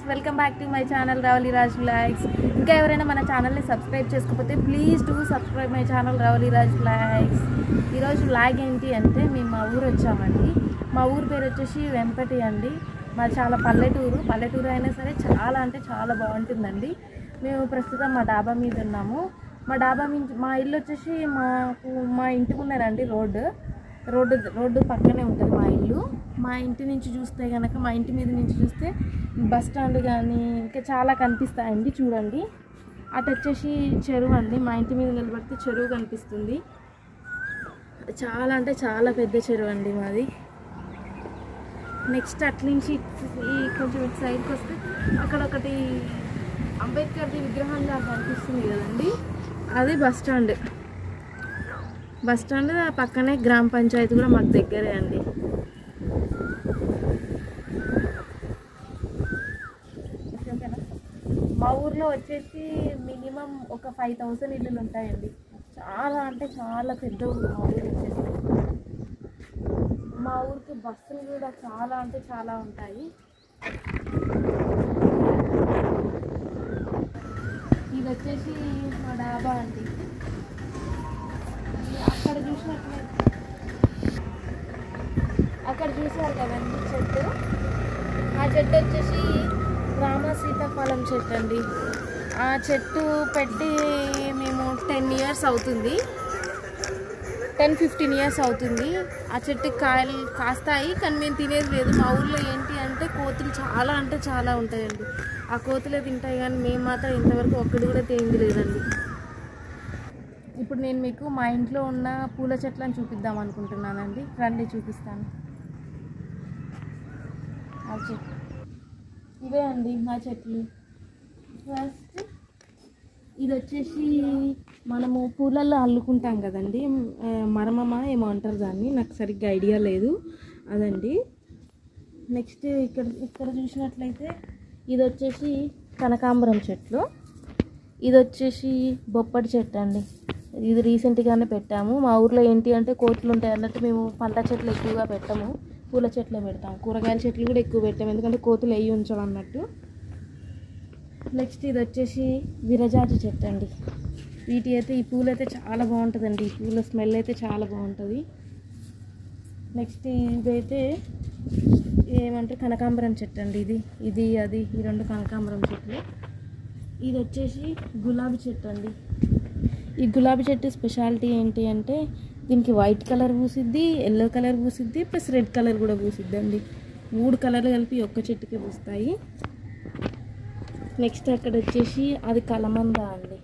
welcome back to my channel Ravali Raj flags ఇంకా ఎవరైనా మన ఛానల్ని సబ్స్క్రైబ్ చేసుకోకపోతే please do subscribe my channel Ravali Raj flags ఈరోజు ఫ్లాగ్ ఏంటి అంటే మేము మా ఊరు వచ్చామండి మా ఊరు పేరు వచ్చేసి వెంపటి అండి మా చాలా పల్లెటూరు పల్లెటూరు అయినా సరే చాలా అంటే చాలా బాగుంటుందండి మేము ప్రస్తుతం మా డాబా మీద ఉన్నాము మా డాబా మీద మా ఇల్లు వచ్చేసి మాకు మా ఇంటి ముందరండి రోడ్డు రోడ్డు రోడ్డు పక్కనే ఉంటుంది మా ఇల్లు మా ఇంటి నుంచి చూస్తే కనుక మా ఇంటి మీద నుంచి చూస్తే బస్ స్టాండ్ కానీ ఇంకా చాలా కనిపిస్తాయండి చూడండి అటు వచ్చేసి చెరువు అండి మా ఇంటి మీద నిలబడితే చెరువు కనిపిస్తుంది చాలా అంటే చాలా పెద్ద చెరువు అండి మాది నెక్స్ట్ అటు నుంచి ఈ కొంచెం ఇటు సైడ్కి వస్తే అక్కడ ఒకటి అంబేద్కర్ది విగ్రహం లాగా కనిపిస్తుంది కదండి అది బస్ స్టాండ్ బస్ స్టాండ్ ఆ పక్కనే గ్రామ పంచాయతీ కూడా మాకు దగ్గరే అండి మా ఊర్లో వచ్చేసి మినిమం ఒక ఫైవ్ థౌసండ్ ఇల్లులు ఉంటాయండి చాలా అంటే చాలా పెద్ద ఊరు మా ఊరు వచ్చేసి మా ఊరికి బస్సులు కూడా చాలా అంటే చాలా ఉంటాయి ఇది వచ్చేసి మా డాబా అండి అక్కడ చూసినట్లయితే అక్కడ చూసారు కదండి చెట్టు ఆ చెట్టు వచ్చేసి రామ సీతాఫలం చెట్టు అండి ఆ చెట్టు పెట్టి మేము టెన్ ఇయర్స్ అవుతుంది టెన్ ఫిఫ్టీన్ ఇయర్స్ అవుతుంది ఆ చెట్టుకి కాయలు కాస్తాయి కానీ మేము తినేది లేదు మా ఊర్లో ఏంటి అంటే కోతులు చాలా అంటే చాలా ఉంటాయండి ఆ కోతులే తింటాయి కానీ మేము మాత్రం ఇంతవరకు ఒక్కటి కూడా తింది లేదండి ఇప్పుడు నేను మీకు మా ఇంట్లో ఉన్న పూల చెట్లను చూపిద్దాం అనుకుంటున్నానండి రండి చూపిస్తాను ఆ చెట్టు ఇవే అండి మా చెట్లు ఫస్ట్ ఇది వచ్చేసి మనము పూలల్లో అల్లుకుంటాం కదండి ఆ, మరమమ్మ ఏమో అంటారు దాన్ని నాకు సరిగ్గా ఐడియా లేదు అదండి నెక్స్ట్ ఇక్కడ ఇక్కడ చూసినట్లయితే ఇది వచ్చేసి కనకాంబరం చెట్లు ఇది వచ్చేసి బొప్పటి చెట్టు అండి ఇది రీసెంట్గానే పెట్టాము మా ఊర్లో ఏంటి అంటే కోతులు ఉంటాయి అన్నట్టు మేము పంట చెట్లు ఎక్కువగా పెట్టము పూల చెట్లే పెడతాము కూరగాయల చెట్లు కూడా ఎక్కువ పెట్టాము ఎందుకంటే కోతులు వేయి ఉంచడం అన్నట్టు నెక్స్ట్ ఇది వచ్చేసి విరజాజి చెట్టు అండి వీటి అయితే ఈ పూలు అయితే చాలా బాగుంటుందండి ఈ పూల స్మెల్ అయితే చాలా బాగుంటుంది నెక్స్ట్ ఇదైతే ఏమంటారు కనకాంబరం చెట్టు అండి ఇది ఇది అది ఈ రెండు కనకాంబరం చెట్లు ఇది వచ్చేసి గులాబీ చెట్టు అండి ఈ గులాబీ చెట్టు స్పెషాలిటీ ఏంటి అంటే దీనికి వైట్ కలర్ పూసిద్ది ఎల్లో కలర్ పూసిద్ది ప్లస్ రెడ్ కలర్ కూడా పూసిద్ది అండి మూడు కలర్లు కలిపి ఒక్క చెట్టుకే పూస్తాయి నెక్స్ట్ అక్కడ వచ్చేసి అది కలమంద అండి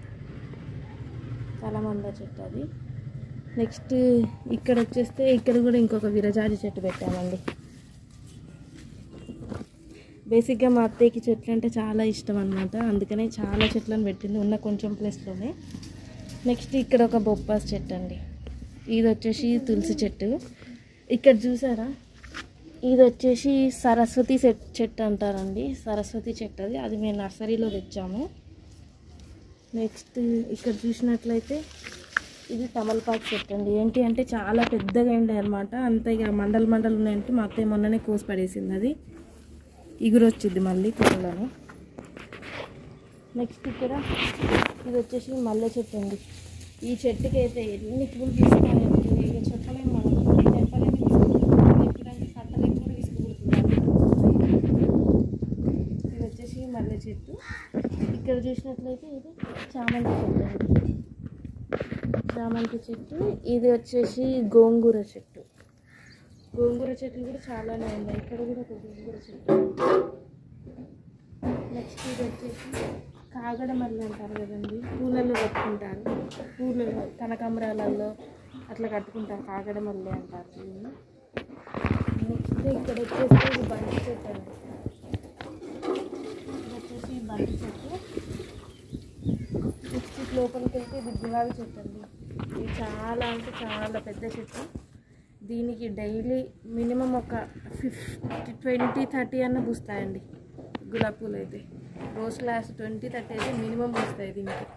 కలమంద చెట్టు అది నెక్స్ట్ ఇక్కడ వచ్చేస్తే ఇక్కడ కూడా ఇంకొక విరజాజి చెట్టు పెట్టామండి బేసిక్గా మా అత్తయ్యకి చెట్లు అంటే చాలా ఇష్టం అనమాట అందుకనే చాలా చెట్లను పెట్టింది ఉన్న కొంచెం ప్లేస్లోనే నెక్స్ట్ ఇక్కడ ఒక బొప్పాస్ చెట్టు అండి ఇది వచ్చేసి తులసి చెట్టు ఇక్కడ చూసారా ఇది వచ్చేసి సరస్వతి చెట్ చెట్టు అంటారండి సరస్వతి చెట్టు అది అది మేము నర్సరీలో తెచ్చాము నెక్స్ట్ ఇక్కడ చూసినట్లయితే ఇది తమలపాకు చెట్టు అండి ఏంటి అంటే చాలా పెద్దగా అయింది అనమాట అంత ఇక మండలు మండలు ఉన్నాయంటే మా అత్తయ్య మొన్ననే కోసి పడేసింది అది ఇగురు వచ్చింది మళ్ళీ త్వరలోనే నెక్స్ట్ ఇక్కడ ఇది వచ్చేసి మల్లె చెట్టు అండి ఈ చెట్టుకి అయితే ఎన్ని పూలు తీసుకోవాలంటే ఇక చెప్పలేము మనం తెంపలేము తెంపడానికి కట్టలేము కూడా తీసుకుపోతున్నారు ఇది వచ్చేసి మల్లె చెట్టు ఇక్కడ చూసినట్లయితే ఇది చామంతి చెట్టు అండి చామంతి చెట్టు ఇది వచ్చేసి గోంగూర చెట్టు గోంగూర చెట్లు కూడా చాలానే ఉన్నాయి ఇక్కడ కూడా ఒక గోంగూర చెట్టు నెక్స్ట్ ఇది వచ్చేసి కాగడ మల్లి అంటారు కదండి పూలలో కట్టుకుంటారు పూలు కనకాంబరాలలో అట్లా కట్టుకుంటారు కాగడ మల్లి అంటారు దీన్ని నెక్స్ట్ ఇక్కడ వచ్చేసి ఇది బంతి చెట్టు అండి ఇది వచ్చేసి బంతి చెట్టు నెక్స్ట్ ఇటు లోపలికి వెళ్తే ఇది గులాబీ చెట్టు అండి ఇది చాలా అంటే చాలా పెద్ద చెట్టు దీనికి డైలీ మినిమం ఒక ఫిఫ్టీ ట్వంటీ థర్టీ అన్న పూస్తాయండి గులాబీ పూలు అయితే రోజ్ క్లాస్ ట్వంటీ థర్టీ అయితే మినిమం పూస్తాయి దీనికి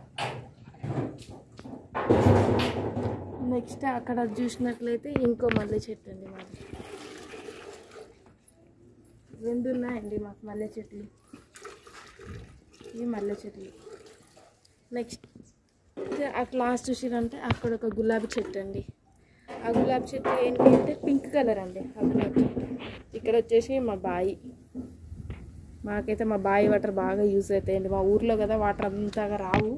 నెక్స్ట్ అక్కడ చూసినట్లయితే ఇంకో మల్లె చెట్టు అండి మాది రెండు ఉన్నాయండి మాకు మల్లె చెట్లు ఇవి మల్లె చెట్లు నెక్స్ట్ అట్లా లాస్ట్ చూసిరంటే అక్కడ ఒక గులాబీ చెట్టు అండి ఆ గులాబీ చెట్టు ఏంటి అంటే పింక్ కలర్ అండి ఆ గులాబీ చెట్టు ఇక్కడ వచ్చేసి మా బాయి మాకైతే మా బావి వాటర్ బాగా యూస్ అవుతాయండి మా ఊర్లో కదా వాటర్ అంతగా రావు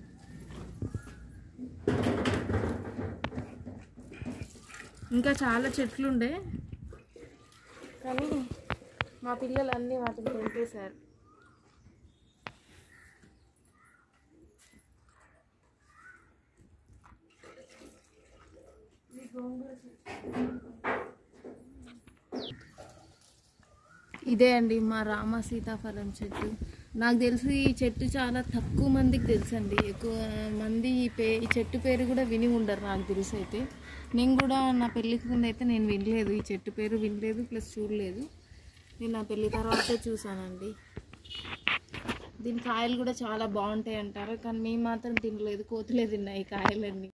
ఇంకా చాలా చెట్లు ఉండే కానీ మా పిల్లలు అన్నీ వాటిని తెంపేశారు ఇదే అండి మా రామ సీతాఫలం చెట్టు నాకు తెలిసి ఈ చెట్టు చాలా తక్కువ మందికి తెలుసు అండి ఎక్కువ మంది ఈ పే ఈ చెట్టు పేరు కూడా విని ఉండరు నాకు తెలిసి అయితే నేను కూడా నా పెళ్ళికి ముందు అయితే నేను వినలేదు ఈ చెట్టు పేరు వినలేదు ప్లస్ చూడలేదు నేను నా పెళ్ళి తర్వాతే చూసానండి దీని కాయలు కూడా చాలా బాగుంటాయి అంటారు కానీ మేము మాత్రం తినలేదు కోతులే తిన్నాయి ఈ కాయలన్నీ